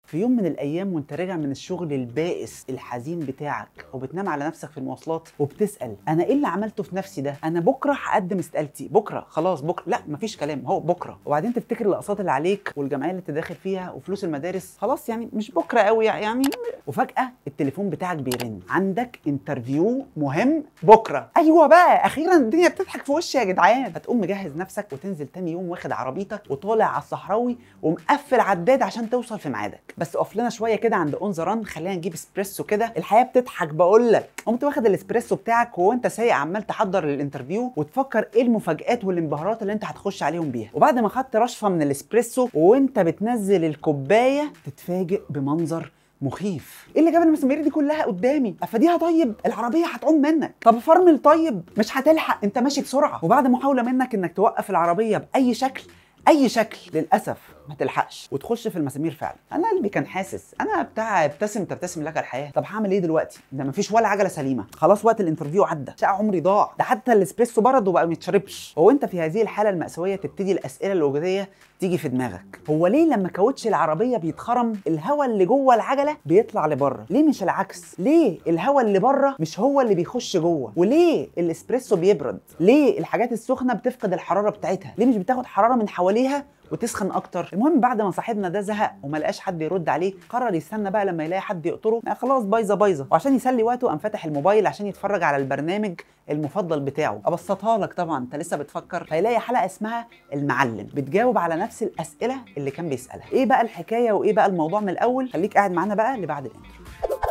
في يوم من الايام وانت راجع من الشغل البائس الحزين بتاعك وبتنام على نفسك في المواصلات وبتسال انا ايه اللي عملته في نفسي ده انا بكره هقدم استقالتي بكره خلاص بكره لا مفيش كلام هو بكره وبعدين تفتكر الاقساط اللي عليك والجمعيه اللي انت داخل فيها وفلوس المدارس خلاص يعني مش بكره قوي يعني وفجاه التليفون بتاعك بيرن عندك انترفيو مهم بكره ايوه بقى اخيرا الدنيا بتضحك في وشي يا جدعان هتقوم مجهز نفسك وتنزل تاني يوم واخد عربيتك وطالع على الصحراوي ومقفل عداد عشان توصل في ميعادك بس اقف لنا شويه كده عند اون ذا ران خلينا نجيب اسبريسو كده الحياه بتضحك بقول لك قمت واخد الاسبريسو بتاعك وانت سايق عمال تحضر للانترفيو وتفكر ايه المفاجات والانبهارات اللي انت هتخش عليهم بيها وبعد ما خدت رشفه من الاسبريسو وانت بتنزل الكوبايه تتفاجئ بمنظر مخيف ايه اللي جاب المسامير دي كلها قدامي افاديها طيب العربيه هتعوم منك طب فرمل طيب مش هتلحق انت ماشي بسرعه وبعد محاوله منك انك توقف العربيه باي شكل اي شكل للاسف ما تلحقش وتخش في المسامير فعلا انا قلبي كان حاسس انا بتاع ابتسم تبتسم لك الحياه طب هعمل ايه دلوقتي ده مفيش ولا عجله سليمه خلاص وقت الانترفيو عدى شقى عمري ضاع ده حتى الاسبريسو برد وبقى ما يتشربش هو انت في هذه الحاله الماساويه تبتدي الاسئله الوجوديه تيجي في دماغك هو ليه لما كاوتش العربيه بيتخرم الهواء اللي جوه العجله بيطلع لبره ليه مش العكس ليه الهواء اللي بره مش هو اللي بيخش جوه وليه الاسبريسو بيبرد ليه الحاجات السخنه بتفقد الحراره بتاعتها ليه مش بتاخد حراره من حواليها وتسخن اكتر المهم بعد ما صاحبنا ده زهق وما لقاش حد يرد عليه قرر يستنى بقى لما يلاقي حد يقطره ما خلاص بايظه بايظه وعشان يسلي وقته قام فاتح الموبايل عشان يتفرج على البرنامج المفضل بتاعه ابسطها لك طبعا انت لسه بتفكر هيلاقي حلقه اسمها المعلم بتجاوب على نفس الاسئله اللي كان بيسالها ايه بقى الحكايه وايه بقى الموضوع من الاول خليك قاعد معانا بقى اللي بعد الانترو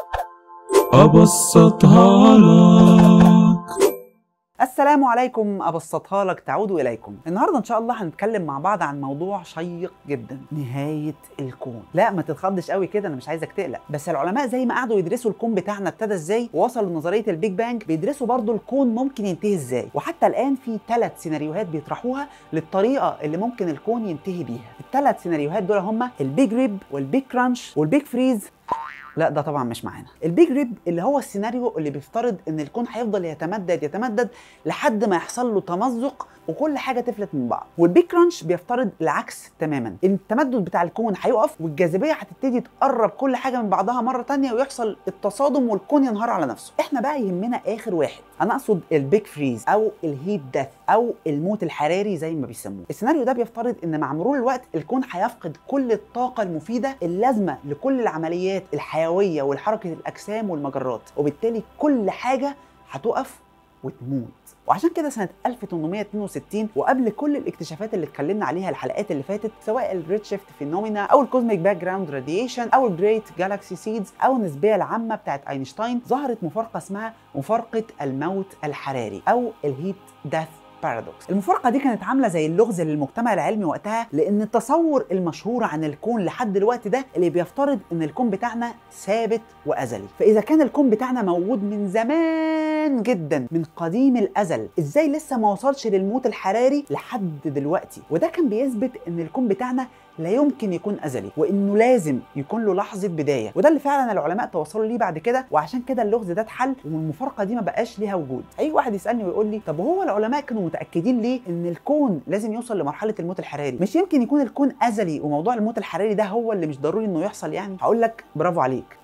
أبسطها لك السلام عليكم ابسطها لك تعود اليكم النهارده ان شاء الله هنتكلم مع بعض عن موضوع شيق جدا نهايه الكون لا ما تتخضش قوي كده انا مش عايزك تقلق بس العلماء زي ما قعدوا يدرسوا الكون بتاعنا ابتدى ازاي ووصلوا لنظريه البيج بانج بيدرسوا برضو الكون ممكن ينتهي ازاي وحتى الان في ثلاث سيناريوهات بيطرحوها للطريقه اللي ممكن الكون ينتهي بيها الثلاث سيناريوهات دول هما البيج ريب والبيج كرانش والبيج فريز لا ده طبعا مش معانا البيج ريب اللي هو السيناريو اللي بيفترض ان الكون هيفضل يتمدد يتمدد لحد ما يحصل له تمزق وكل حاجه تفلت من بعض والبيج كرانش بيفترض العكس تماما ان التمدد بتاع الكون هيقف والجاذبيه هتبتدي تقرب كل حاجه من بعضها مره تانية ويحصل التصادم والكون ينهار على نفسه احنا بقى يهمنا اخر واحد انا اقصد البيج فريز او الهيت ديث او الموت الحراري زي ما بيسموه السيناريو ده بيفترض ان مع مرور الوقت الكون هيفقد كل الطاقه المفيده اللازمه لكل العمليات الحيويه والحركه الاجسام والمجرات وبالتالي كل حاجه هتقف وتموت وعشان كده سنة 1862 وقبل كل الاكتشافات اللي اتكلمنا عليها الحلقات اللي فاتت سواء الريد شيفت فينومينا او الكوزميك باك جراوند راديشن او الجريت جالاكسي سيدز او النسبية العامة بتاعت اينشتاين ظهرت مفارقة اسمها مفارقة الموت الحراري او الهيت ديث بارادوكس المفارقه دي كانت عامله زي اللغز للمجتمع العلمي وقتها لان التصور المشهور عن الكون لحد الوقت ده اللي بيفترض ان الكون بتاعنا ثابت وازلي فاذا كان الكون بتاعنا موجود من زمان جدا من قديم الازل ازاي لسه ما وصلش للموت الحراري لحد دلوقتي وده كان بيثبت ان الكون بتاعنا لا يمكن يكون ازلي وانه لازم يكون له لحظه بدايه وده اللي فعلا العلماء توصلوا ليه بعد كده وعشان كده اللغز ده اتحل والمفارقه دي ما بقاش ليها وجود اي واحد يسالني ويقول لي طب هو العلماء كانوا متاكدين ليه ان الكون لازم يوصل لمرحله الموت الحراري مش يمكن يكون الكون ازلي وموضوع الموت الحراري ده هو اللي مش ضروري انه يحصل يعني هقول لك برافو عليك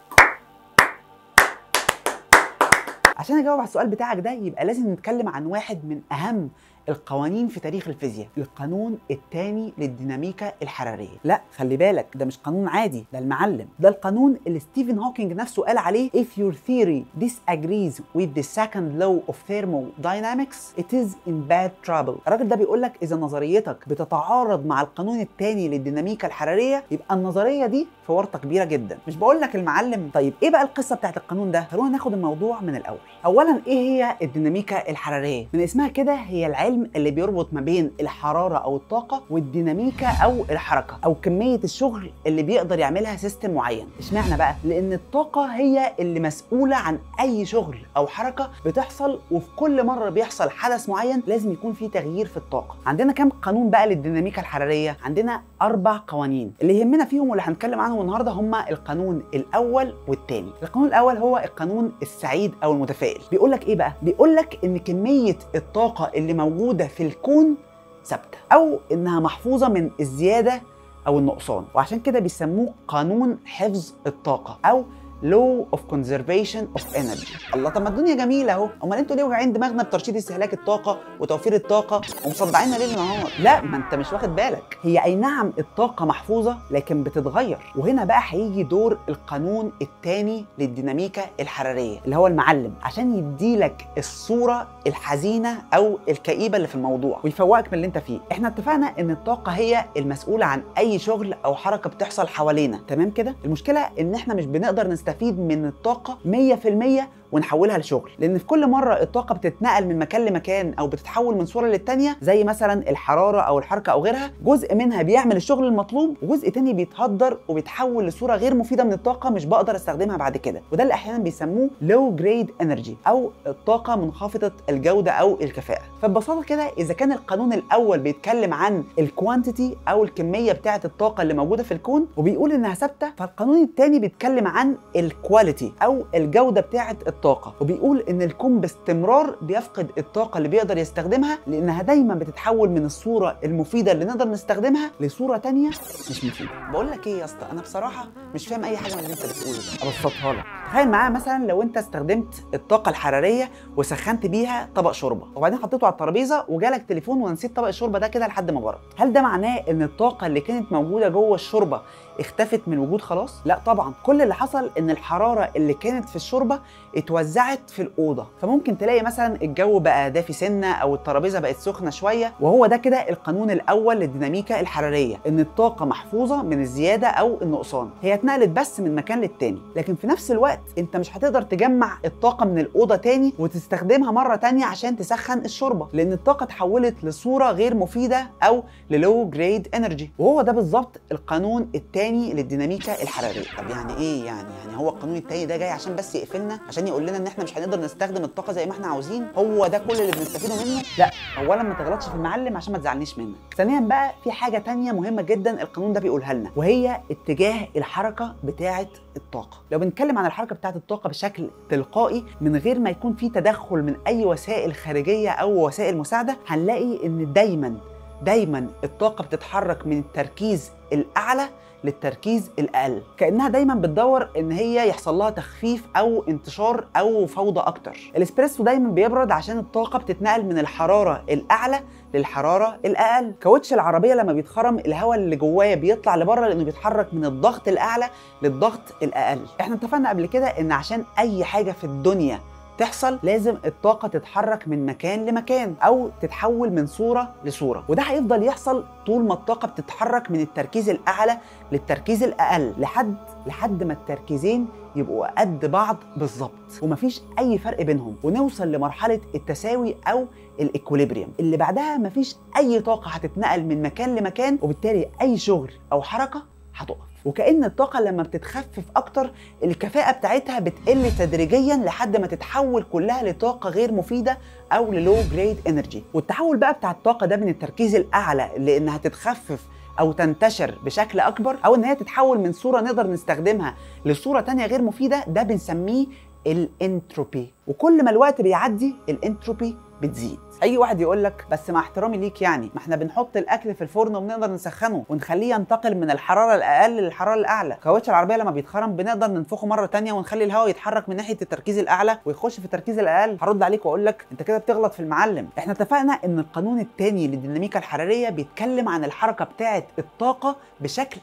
عشان اجاوب على السؤال بتاعك ده يبقى لازم نتكلم عن واحد من اهم القوانين في تاريخ الفيزياء القانون الثاني للديناميكا الحراريه لا خلي بالك ده مش قانون عادي ده المعلم ده القانون اللي ستيفن هوكينج نفسه قال عليه if your theory disagrees with the second law of thermodynamics it is in bad trouble الراجل ده بيقول لك اذا نظريتك بتتعارض مع القانون الثاني للديناميكا الحراريه يبقى النظريه دي في ورطه كبيره جدا مش بقول لك المعلم طيب ايه بقى القصه بتاعت القانون ده خلونا ناخد الموضوع من الاول اولا ايه هي الديناميكا الحراريه من اسمها كده هي العلم اللي بيربط ما بين الحراره او الطاقه والديناميكا او الحركه او كميه الشغل اللي بيقدر يعملها سيستم معين اشمعنى بقى لان الطاقه هي اللي مسؤوله عن اي شغل او حركه بتحصل وفي كل مره بيحصل حدث معين لازم يكون في تغيير في الطاقه عندنا كام قانون بقى للديناميكا الحراريه عندنا اربع قوانين اللي يهمنا فيهم واللي هنتكلم عنهم النهارده هما القانون الاول والثاني القانون الاول هو القانون السعيد او المتفائل بيقول لك ايه بقى بيقول لك ان كميه الطاقه اللي موجوده في الكون ثابته او انها محفوظه من الزياده او النقصان وعشان كده بيسموه قانون حفظ الطاقه او لو اوف كونزرفيشن اوف انرجي الله طب ما الدنيا جميله اهو امال انتوا ليه واجعين دماغنا بترشيد استهلاك الطاقه وتوفير الطاقه ومصدعيننا ليل نهار لا ما انت مش واخد بالك هي اي نعم الطاقه محفوظه لكن بتتغير وهنا بقى هيجي دور القانون الثاني للديناميكا الحراريه اللي هو المعلم عشان يديلك الصوره الحزينه او الكئيبه اللي في الموضوع ويفوقك من اللي انت فيه احنا اتفقنا ان الطاقه هي المسؤوله عن اي شغل او حركه بتحصل حوالينا تمام كده المشكله ان احنا مش بنقدر نستفيد من الطاقه 100% ونحولها لشغل لان في كل مره الطاقه بتتنقل من مكان لمكان او بتتحول من صوره للتانيه زي مثلا الحراره او الحركه او غيرها جزء منها بيعمل الشغل المطلوب وجزء تاني بيتهدر وبيتحول لصوره غير مفيده من الطاقه مش بقدر استخدمها بعد كده وده اللي احيانا بيسموه لو جريد انرجي او الطاقه منخفضه الجوده او الكفاءه فببساطه كده اذا كان القانون الاول بيتكلم عن الكوانتيتي او الكميه بتاعه الطاقه اللي موجوده في الكون وبيقول انها ثابته فالقانون الثاني بيتكلم عن الكواليتي او الجوده بتاعه الطاقه وبيقول ان الكون باستمرار بيفقد الطاقه اللي بيقدر يستخدمها لانها دايما بتتحول من الصوره المفيده اللي نقدر نستخدمها لصوره تانية مش مفيده بقول لك ايه يا اسطى انا بصراحه مش فاهم اي حاجه من اللي انت بتقوله ده ابسطها لك تخيل معايا مثلا لو انت استخدمت الطاقه الحراريه وسخنت بيها طبق شوربه وبعدين حطيته على الترابيزه وجالك تليفون ونسيت طبق الشوربه ده كده لحد ما برد هل ده معناه ان الطاقه اللي كانت موجوده جوه الشوربه اختفت من الوجود خلاص لا طبعا كل اللي حصل ان الحراره اللي كانت في الشوربه اتوزعت في الاوضه فممكن تلاقي مثلا الجو بقى دافي سنه او الترابيزه بقت سخنه شويه وهو ده كده القانون الاول للديناميكا الحراريه ان الطاقه محفوظه من الزياده او النقصان هي اتنقلت بس من مكان للتاني لكن في نفس الوقت انت مش هتقدر تجمع الطاقه من الاوضه تاني وتستخدمها مره تانية عشان تسخن الشوربه لان الطاقه اتحولت لصوره غير مفيده او للو جريد انرجي وهو ده بالظبط القانون الثاني للديناميكا الحراريه طب يعني ايه يعني يعني هو القانون الثاني ده جاي عشان بس يقفلنا عشان يقول لنا ان احنا مش هنقدر نستخدم الطاقه زي ما احنا عاوزين هو ده كل اللي بنستفيده منه لا اولا ما تغلطش في المعلم عشان ما تزعلنيش منك ثانيا بقى في حاجه تانية مهمه جدا القانون ده بيقولها لنا وهي اتجاه الحركه بتاعه الطاقه لو بنتكلم عن الحركه بتاعه الطاقه بشكل تلقائي من غير ما يكون في تدخل من اي وسائل خارجيه او وسائل مساعده هنلاقي ان دايما دايما الطاقه بتتحرك من التركيز الاعلى للتركيز الاقل كانها دايما بتدور ان هي يحصل لها تخفيف او انتشار او فوضى اكتر الاسبريسو دايما بيبرد عشان الطاقه بتتنقل من الحراره الاعلى للحراره الاقل كاوتش العربيه لما بيتخرم الهواء اللي جواه بيطلع لبره لانه بيتحرك من الضغط الاعلى للضغط الاقل احنا اتفقنا قبل كده ان عشان اي حاجه في الدنيا تحصل لازم الطاقة تتحرك من مكان لمكان أو تتحول من صورة لصورة وده هيفضل يحصل طول ما الطاقة بتتحرك من التركيز الأعلى للتركيز الأقل لحد لحد ما التركيزين يبقوا قد بعض بالظبط ومفيش أي فرق بينهم ونوصل لمرحلة التساوي أو الايكوليبريم اللي بعدها مفيش أي طاقة هتتنقل من مكان لمكان وبالتالي أي شغل أو حركة هتقف وكأن الطاقة لما بتتخفف أكتر الكفاءة بتاعتها بتقل تدريجيا لحد ما تتحول كلها لطاقة غير مفيدة أو للو جريد انرجي والتحول بقى بتاع الطاقة ده من التركيز الأعلى لأنها تتخفف أو تنتشر بشكل أكبر أو إن هي تتحول من صورة نقدر نستخدمها لصورة تانية غير مفيدة ده بنسميه الانتروبي وكل ما الوقت بيعدي الانتروبي بتزيد اي واحد يقول لك بس مع احترامي ليك يعني ما احنا بنحط الاكل في الفرن وبنقدر نسخنه ونخليه ينتقل من الحراره الاقل للحراره الاعلى كاوتش العربيه لما بيتخرم بنقدر ننفخه مره تانية ونخلي الهواء يتحرك من ناحيه التركيز الاعلى ويخش في التركيز الاقل هرد عليك واقول لك انت كده بتغلط في المعلم احنا اتفقنا ان القانون الثاني للديناميكا الحراريه بيتكلم عن الحركه بتاعه الطاقه بشكل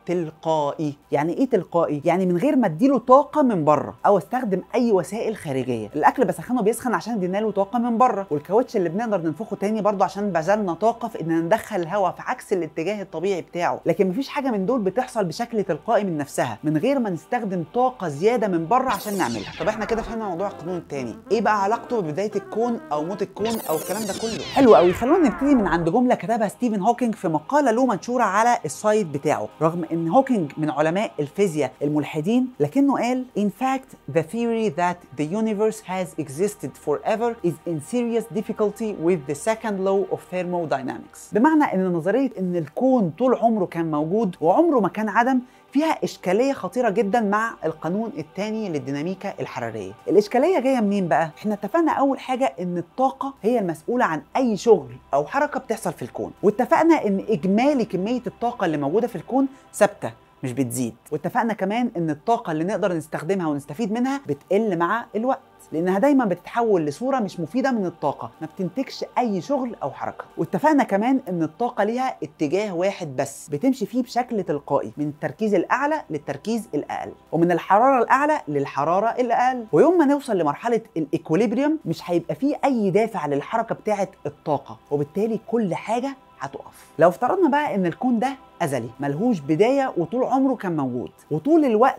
تلقائي يعني ايه تلقائي يعني من غير ما اديله طاقه من بره او استخدم اي وسائل خارجيه الاكل بسخنه بيسخن عشان ادينا له طاقه من بره والكاوتش اللي بنقدر ننفخه تاني برضه عشان بذلنا طاقه في اننا ندخل الهواء في عكس الاتجاه الطبيعي بتاعه لكن مفيش حاجه من دول بتحصل بشكل تلقائي من نفسها من غير ما نستخدم طاقه زياده من بره عشان نعملها طب احنا كده فهمنا موضوع القانون التاني ايه بقى علاقته ببدايه الكون او موت الكون او الكلام ده كله حلو قوي خلونا نبتدي من عند جمله كتبها ستيفن هوكينج في مقاله له منشوره على السايت بتاعه رغم ان هوكينج من علماء الفيزياء الملحدين لكنه قال in fact the theory that the universe has existed forever is in serious difficulty with the second law of thermodynamics بمعنى ان نظريه ان الكون طول عمره كان موجود وعمره ما كان عدم فيها اشكاليه خطيره جدا مع القانون الثاني للديناميكا الحراريه الاشكاليه جايه منين بقى احنا اتفقنا اول حاجه ان الطاقه هي المسؤوله عن اي شغل او حركه بتحصل في الكون واتفقنا ان اجمالي كميه الطاقه اللي موجوده في الكون ثابته مش بتزيد واتفقنا كمان ان الطاقه اللي نقدر نستخدمها ونستفيد منها بتقل مع الوقت لانها دايما بتتحول لصوره مش مفيده من الطاقه ما بتنتجش اي شغل او حركه واتفقنا كمان ان الطاقه ليها اتجاه واحد بس بتمشي فيه بشكل تلقائي من التركيز الاعلى للتركيز الاقل ومن الحراره الاعلى للحراره الاقل ويوم ما نوصل لمرحله الايكوليبريم مش هيبقى فيه اي دافع للحركه بتاعه الطاقه وبالتالي كل حاجه هتقف لو افترضنا بقى ان الكون ده ازلي ملهوش بدايه وطول عمره كان موجود وطول الوقت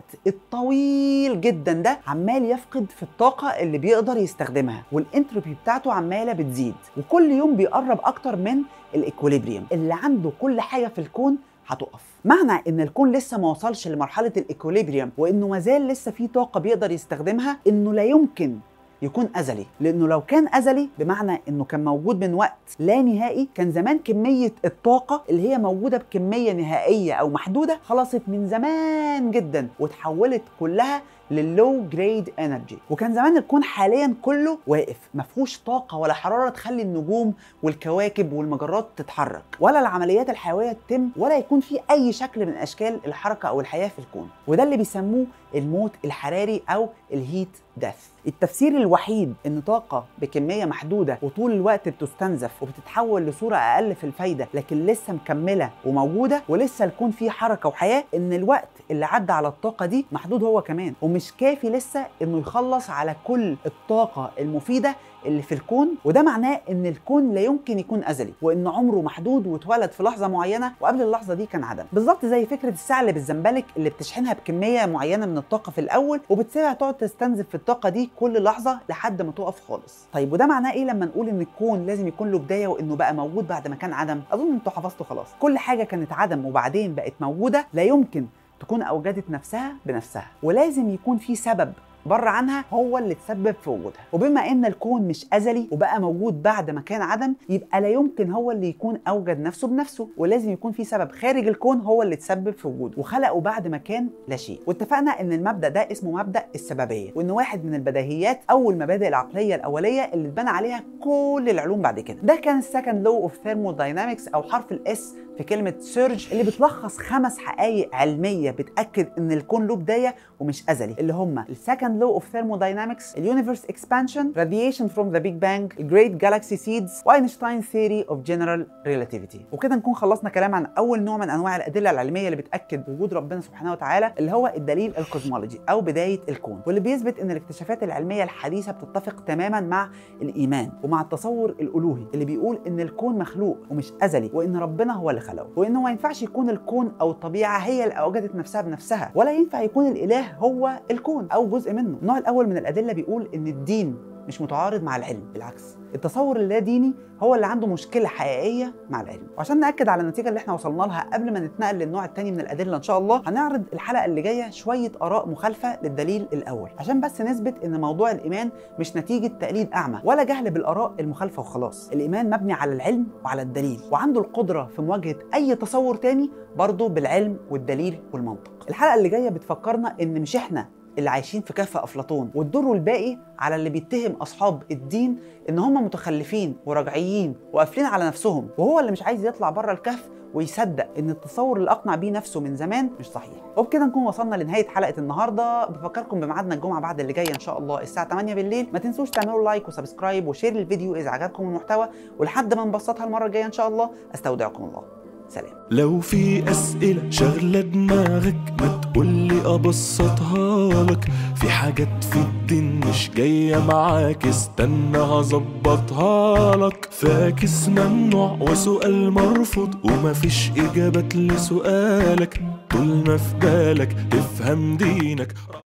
الطويل جدا ده عمال يفقد في الطاقه اللي بيقدر يستخدمها والانتروبي بتاعته عماله بتزيد وكل يوم بيقرب اكتر من الايكوليبريم اللي عنده كل حاجه في الكون هتقف معنى ان الكون لسه ما وصلش لمرحله الايكوليبريم وانه مازال لسه في طاقه بيقدر يستخدمها انه لا يمكن يكون ازلي لانه لو كان ازلي بمعنى انه كان موجود من وقت لا نهائي كان زمان كميه الطاقه اللي هي موجوده بكميه نهائيه او محدوده خلصت من زمان جدا وتحولت كلها لللو جريد انرجي وكان زمان الكون حاليا كله واقف ما فيهوش طاقه ولا حراره تخلي النجوم والكواكب والمجرات تتحرك ولا العمليات الحيويه تتم ولا يكون في اي شكل من اشكال الحركه او الحياه في الكون وده اللي بيسموه الموت الحراري او الهيت ديث التفسير الوحيد ان طاقه بكميه محدوده وطول الوقت بتستنزف وبتتحول لصوره اقل في الفايده لكن لسه مكمله وموجوده ولسه الكون فيه حركه وحياه ان الوقت اللي عدى على الطاقه دي محدود هو كمان ومش كافي لسه انه يخلص على كل الطاقه المفيده اللي في الكون وده معناه ان الكون لا يمكن يكون ازلي وان عمره محدود واتولد في لحظه معينه وقبل اللحظه دي كان عدم بالظبط زي فكره الساعه اللي بالزنبلك اللي بتشحنها بكميه معينه من الطاقه في الاول وبتسيبها تقعد تستنزف في الطاقه دي كل لحظه لحد ما تقف خالص طيب وده معناه ايه لما نقول ان الكون لازم يكون له بدايه وانه بقى موجود بعد ما كان عدم اظن انتوا حفظتوا خلاص كل حاجه كانت عدم وبعدين بقت موجوده لا يمكن تكون اوجدت نفسها بنفسها ولازم يكون في سبب بره عنها هو اللي تسبب في وجودها وبما ان الكون مش ازلي وبقى موجود بعد ما كان عدم يبقى لا يمكن هو اللي يكون اوجد نفسه بنفسه ولازم يكون في سبب خارج الكون هو اللي تسبب في وجوده وخلقه بعد ما كان لا شيء واتفقنا ان المبدا ده اسمه مبدا السببيه وان واحد من البديهيات او المبادئ العقليه الاوليه اللي اتبنى عليها كل العلوم بعد كده ده كان السكند لو اوف ثيرموداينامكس او حرف الاس في كلمه سيرج اللي بتلخص خمس حقائق علميه بتاكد ان الكون له بدايه ومش ازلي اللي هم السكند لو اوف ثيرموداينامكس اليونيفرس اكسبانشن راديشن فروم ذا بيج بانج الجريت جالاكسي سيدز واينشتاين ثيوري اوف جنرال ريلاتيفيتي وكده نكون خلصنا كلام عن اول نوع من انواع الادله العلميه اللي بتاكد وجود ربنا سبحانه وتعالى اللي هو الدليل الكوزمولوجي او بدايه الكون واللي بيثبت ان الاكتشافات العلميه الحديثه بتتفق تماما مع الايمان ومع التصور الالوهي اللي بيقول ان الكون مخلوق ومش ازلي وان ربنا هو اللي خلقه وانه ما ينفعش يكون الكون او الطبيعه هي اللي اوجدت نفسها بنفسها ولا ينفع يكون الاله هو الكون او جزء منه النوع الاول من الادله بيقول ان الدين مش متعارض مع العلم بالعكس التصور اللا ديني هو اللي عنده مشكله حقيقيه مع العلم وعشان ناكد على النتيجه اللي احنا وصلنا لها قبل ما نتنقل للنوع الثاني من الادله ان شاء الله هنعرض الحلقه اللي جايه شويه اراء مخالفه للدليل الاول عشان بس نثبت ان موضوع الايمان مش نتيجه تقليد اعمى ولا جهل بالاراء المخالفه وخلاص الايمان مبني على العلم وعلى الدليل وعنده القدره في مواجهه اي تصور تاني برضه بالعلم والدليل والمنطق الحلقه اللي جايه بتفكرنا ان مش احنا اللي عايشين في كهف افلاطون والدور الباقي على اللي بيتهم اصحاب الدين ان هم متخلفين وراجعيين وقافلين على نفسهم وهو اللي مش عايز يطلع بره الكهف ويصدق ان التصور اللي اقنع بيه نفسه من زمان مش صحيح وبكده نكون وصلنا لنهايه حلقه النهارده بفكركم بميعادنا الجمعه بعد اللي جايه ان شاء الله الساعه 8 بالليل ما تنسوش تعملوا لايك وسبسكرايب وشير الفيديو اذا عجبكم المحتوى ولحد ما نبسطها المره الجايه ان شاء الله استودعكم الله سلام لو في أسئلة شغلة دماغك ما تقولي أبسطها لك في حاجات في الدين مش جاية معاك استنى هظبطها لك فاكس ممنوع وسؤال مرفوض ومفيش إجابات لسؤالك طول ما في بالك تفهم دينك